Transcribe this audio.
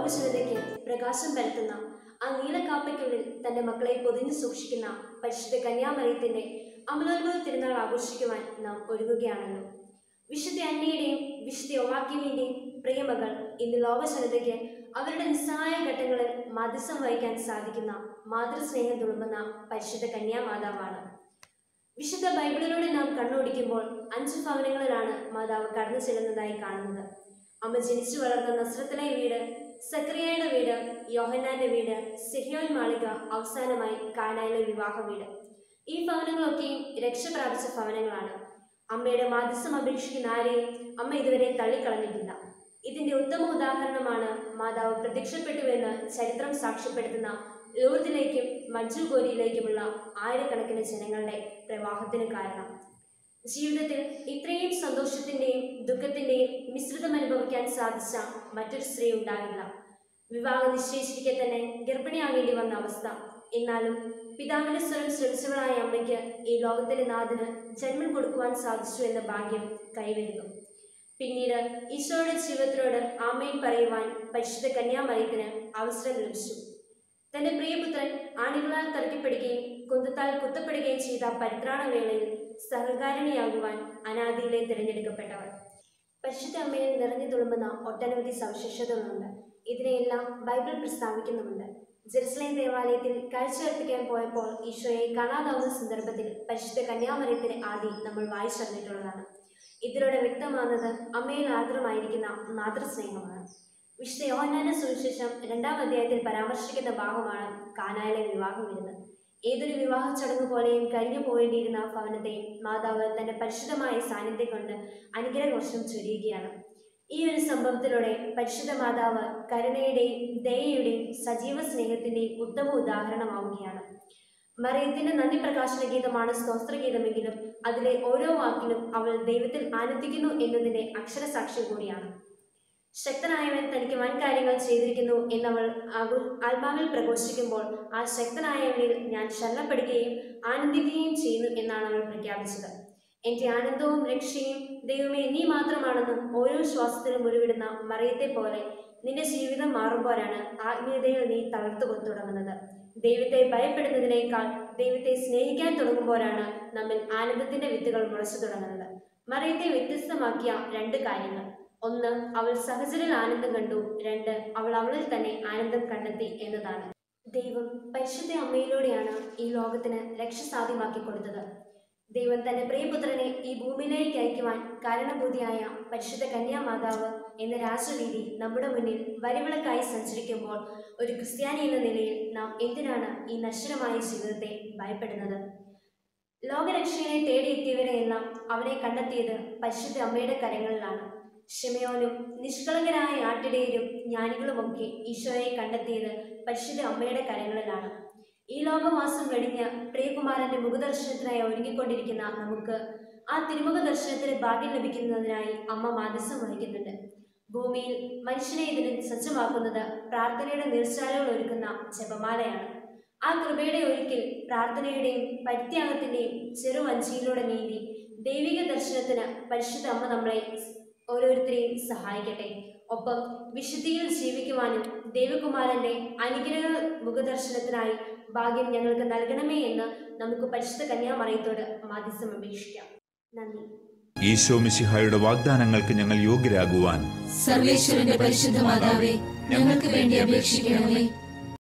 ലോകജനതയ്ക്ക് പ്രകാശം പരത്തുന്ന ആ നീലക്കാപ്പയ്ക്കുള്ളിൽ തന്റെ മക്കളെ പൊതിഞ്ഞു സൂക്ഷിക്കുന്ന പരിശുദ്ധ കന്യാമറിയത്തിന്റെ അമലോത്ഭവ തിരുനാൾ ആഘോഷിക്കുവാൻ നാം ഒരുങ്ങുകയാണല്ലോ വിശുദ്ധ അന്നയുടെയും വിശുദ്ധ ഒവാക്യമിന്റെയും പ്രിയമകൾ ഇന്ന് ലോകജനതയ്ക്ക് അവരുടെ നിസ്സഹായ ഘട്ടങ്ങളിൽ മധ്യസ്ഥം വഹിക്കാൻ സാധിക്കുന്ന മാതൃസ്നേഹം തുളുമ്പുന്ന പരിശുദ്ധ കന്യാമാതാവാണ് വിശുദ്ധ ബൈബിളിലൂടെ നാം കണ്ണോടിക്കുമ്പോൾ അഞ്ച് ഭവനങ്ങളിലാണ് മാതാവ് കടന്നു ചെല്ലുന്നതായി കാണുന്നത് അമ്മ ജനിച്ചു വളർന്ന നസ്രത്തിലെ വീട് സക്രിയയുടെ വീട് യോഹന്നാന്റെ വീട് സിഹിയോൻ മാളിക അവസാനമായി കാനായിലെ വിവാഹ വീട് ഈ ഭവനങ്ങളൊക്കെയും രക്ഷ പ്രാപിച്ച ഭവനങ്ങളാണ് അമ്മയുടെ മാധ്യസ്ഥം അപേക്ഷിക്കുന്ന ആരെയും അമ്മ ഇതുവരെ തള്ളിക്കളഞ്ഞിട്ടില്ല ഇതിന്റെ ഉത്തമ ഉദാഹരണമാണ് മാതാവ് പ്രത്യക്ഷപ്പെട്ടുവെന്ന് ചരിത്രം സാക്ഷ്യപ്പെടുത്തുന്ന ലൂർദിലേക്കും മഞ്ജുഗോരിയിലേക്കുമുള്ള ആയിരക്കണക്കിന് ജനങ്ങളുടെ പ്രവാഹത്തിന് കാരണം ജീവിതത്തിൽ ഇത്രയും സന്തോഷത്തിന്റെയും ദുഃഖത്തിന്റെയും മിശ്രിതം അനുഭവിക്കാൻ സാധിച്ച മറ്റൊരു സ്ത്രീ ഉണ്ടാകില്ല വിവാഹം നിശ്ചയിച്ചിരിക്കെ തന്നെ ഗർഭിണിയാകേണ്ടി വന്ന അവസ്ഥ എന്നാലും പിതാവിന്റെ സ്വരം ശ്രമിച്ചവളായ അമ്മയ്ക്ക് ഈ ലോകത്തിലെ നാഥന് ജന്മം കൊടുക്കുവാൻ സാധിച്ചു എന്ന ഭാഗ്യം കൈവരുന്നു പിന്നീട് ഈശോയുടെ ജീവിതത്തിനോട് ആമയും പറയുവാൻ പരിശുദ്ധ കന്യാമറിയത്തിന് അവസരം ലഭിച്ചു തന്റെ പ്രിയപുത്രൻ ആണികളാൽ തറക്കപ്പെടുകയും കുന്തത്താൽ കുത്തപ്പെടുകയും ചെയ്ത പരിത്രാണ വേളയിൽ സഹകാരിണിയാകുവാൻ അനാദിയിലെ തിരഞ്ഞെടുക്കപ്പെട്ടവർ പരിശുദ്ധ അമ്മയിൽ നിറഞ്ഞു തുളുമ്പുന്ന ഒട്ടനവധി സവിശേഷതകളുണ്ട് ഇതിനെയെല്ലാം ബൈബിൾ പ്രസ്താവിക്കുന്നുമുണ്ട് ജെറുസലേം ദേവാലയത്തിൽ കാഴ്ചയർപ്പിക്കാൻ പോയപ്പോൾ ഈശോയെ കാണാതാവുന്ന സന്ദർഭത്തിൽ പരിശുദ്ധ കന്യാമറിയത്തിന് ആദി നമ്മൾ വായിച്ചറിഞ്ഞിട്ടുള്ളതാണ് ഇതിലൂടെ വ്യക്തമാകുന്നത് അമ്മയിൽ ആർദ്രമായിരിക്കുന്ന മാതൃസ്നേഹമാണ് വിശുദ്ധ യോഹന്നാന്റെ സുവിശേഷം രണ്ടാം അധ്യായത്തിൽ പരാമർശിക്കുന്ന ഭാഗമാണ് കാനായിലെ വിവാഹം വരുന്നത് ഏതൊരു വിവാഹ ചടങ്ങ് പോലെയും കഴിഞ്ഞു പോയേണ്ടിയിരുന്ന ആ ഭവനത്തെ മാതാവ് തന്റെ പരിശുദ്ധമായ സാന്നിധ്യം കൊണ്ട് അനുഗ്രഹവർഷം ചൊരിയുകയാണ് ഈ ഒരു സംഭവത്തിലൂടെ പരിശുദ്ധ മാതാവ് കരുണയുടെയും ദയയുടെയും സജീവ സ്നേഹത്തിന്റെയും ഉത്തമ ഉദാഹരണമാവുകയാണ് മറിയത്തിന്റെ നന്ദി പ്രകാശന ഗീതമാണ് സ്തോത്രഗീതമെങ്കിലും അതിലെ ഓരോ വാക്കിലും അവൾ ദൈവത്തിൽ ആനന്ദിക്കുന്നു എന്നതിന്റെ അക്ഷരസാക്ഷ്യം കൂടിയാണ് ശക്തനായവൻ തനിക്ക് വൻ കാര്യങ്ങൾ ചെയ്തിരിക്കുന്നു എന്നവൾ ആകു- ആത്മാവിൽ പ്രഘോഷിക്കുമ്പോൾ ആ ശക്തനായവനിൽ ഞാൻ ശരണപ്പെടുകയും ആനന്ദിക്കുകയും ചെയ്യുന്നു എന്നാണ് അവൾ പ്രഖ്യാപിച്ചത് എന്റെ ആനന്ദവും രക്ഷയും ദൈവമേ നീ മാത്രമാണെന്നും ഓരോ ശ്വാസത്തിലും ഉരുവിടുന്ന മറിയത്തെ പോലെ നിന്റെ ജീവിതം മാറുമ്പോഴാണ് ആത്മീയതയിൽ നീ തളർത്തു തുടങ്ങുന്നത് ദൈവത്തെ ഭയപ്പെടുന്നതിനേക്കാൾ ദൈവത്തെ സ്നേഹിക്കാൻ തുടങ്ങുമ്പോഴാണ് നമ്മിൽ ആനന്ദത്തിന്റെ വിത്തുകൾ മുളച്ചു തുടങ്ങുന്നത് മറിയത്തെ വ്യത്യസ്തമാക്കിയ രണ്ട് കാര്യങ്ങൾ ഒന്ന് അവൾ സഹചരിൽ ആനന്ദം കണ്ടു രണ്ട് അവൾ അവളിൽ തന്നെ ആനന്ദം കണ്ടെത്തി എന്നതാണ് ദൈവം പരിശുദ്ധ അമ്മയിലൂടെയാണ് ഈ ലോകത്തിന് രക്ഷ സാധ്യമാക്കി കൊടുത്തത് ദൈവം തന്റെ പ്രിയപുത്രനെ ഈ ഭൂമിയിലേക്ക് അയക്കുവാൻ കാരണഭൂതിയായ പരിശുദ്ധ കന്യാമാതാവ് എന്ന രാജരീതി നമ്മുടെ മുന്നിൽ വരിവിളക്കായി സഞ്ചരിക്കുമ്പോൾ ഒരു ക്രിസ്ത്യാനി എന്ന നിലയിൽ നാം എന്തിനാണ് ഈ നശ്വരമായ ജീവിതത്തെ ഭയപ്പെടുന്നത് ലോകരക്ഷകനെ തേടിയെത്തിയവരെയെല്ലാം അവനെ കണ്ടെത്തിയത് പരിശുദ്ധ അമ്മയുടെ കരങ്ങളിലാണ് ഷിമയോനും നിഷ്കളങ്കരായ ആട്ടിടയരും ജ്ഞാനികളുമൊക്കെ ഈശോയെ കണ്ടെത്തിയത് പരിശുദ്ധ അമ്മയുടെ കരങ്ങളിലാണ് ഈ ലോകവാസം കഴിഞ്ഞ് പ്രിയകുമാരന്റെ മുഖദർശനത്തിനായി ഒരുങ്ങിക്കൊണ്ടിരിക്കുന്ന നമുക്ക് ആ തിരുമുഖ ദർശനത്തിന് ഭാഗ്യം ലഭിക്കുന്നതിനായി അമ്മ മാധ്യസ്ഥം വഹിക്കുന്നുണ്ട് ഭൂമിയിൽ മനുഷ്യനെ ഇതിന് സജ്ജമാക്കുന്നത് പ്രാർത്ഥനയുടെ നീർച്ചാലുകൾ ഒരുക്കുന്ന ജപമാലയാണ് ആ കൃപയുടെ ഒരിക്കൽ പ്രാർത്ഥനയുടെയും പരിത്യാഗത്തിന്റെയും ചെറുവഞ്ചിയിലൂടെ നീന്തി ദൈവിക ദർശനത്തിന് പരിശുദ്ധ അമ്മ നമ്മളെ ഓരോരുത്തരെയും സഹായിക്കട്ടെ ഒപ്പം വിശുദ്ധിയിൽ ജീവിക്കുവാനും ദേവകുമാരന്റെ അനുഗ്രഹ മുഖദർശനത്തിനായി ഭാഗ്യം ഞങ്ങൾക്ക് നൽകണമേ എന്ന് നമുക്ക് പരിശുദ്ധ കന്യാമറയത്തോട് മാധ്യസ്ഥം അപേക്ഷിക്കാം നന്ദി ഈശോ മിശിഹായുടെ വാഗ്ദാനങ്ങൾക്ക് ഞങ്ങൾ യോഗ്യരാകുവാൻ സർവേശ്വരന്റെ പരിശുദ്ധ മാതാവേ ഞങ്ങൾക്ക് വേണ്ടി അപേക്ഷിക്കണമേ